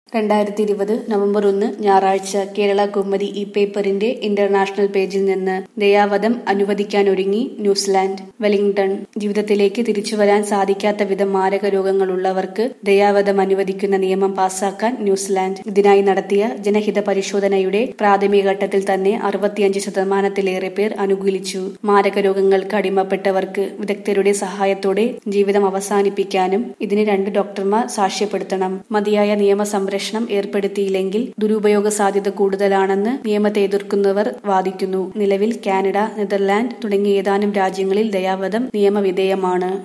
രണ്ടായിരത്തി ഇരുപത് നവംബർ ഒന്ന് ഞായറാഴ്ച കേരള കുമ്മരി ഈ പേപ്പറിന്റെ ഇന്റർനാഷണൽ പേജിൽ നിന്ന് ദയാവധം അനുവദിക്കാനൊരുങ്ങി ന്യൂസിലാൻഡ് വെലിംഗ്ടൺ ജീവിതത്തിലേക്ക് തിരിച്ചുവരാൻ സാധിക്കാത്ത വിധം മാരക രോഗങ്ങളുള്ളവർക്ക് ദയാവധം അനുവദിക്കുന്ന നിയമം പാസാക്കാൻ ന്യൂസിലാൻഡ് ഇതിനായി നടത്തിയ ജനഹിത പരിശോധനയുടെ പ്രാഥമിക ഘട്ടത്തിൽ തന്നെ അറുപത്തിയഞ്ച് ശതമാനത്തിലേറെ പേർ അനുകൂലിച്ചു മാരക രോഗങ്ങൾക്ക് അടിമപ്പെട്ടവർക്ക് വിദഗ്ധരുടെ സഹായത്തോടെ ജീവിതം അവസാനിപ്പിക്കാനും ഇതിന് രണ്ട് ഡോക്ടർമാർ സാക്ഷ്യപ്പെടുത്തണം മതിയായ നിയമ സംരക്ഷണം ഏർപ്പെടുത്തിയില്ലെങ്കിൽ ദുരുപയോഗ സാധ്യത കൂടുതലാണെന്ന് നിയമത്തെ എതിർക്കുന്നവർ വാദിക്കുന്നു നിലവിൽ കാനഡ നെതർലാൻഡ് തുടങ്ങിയ ഏതാനും രാജ്യങ്ങളിൽ ദയാവധം നിയമവിധേയമാണ്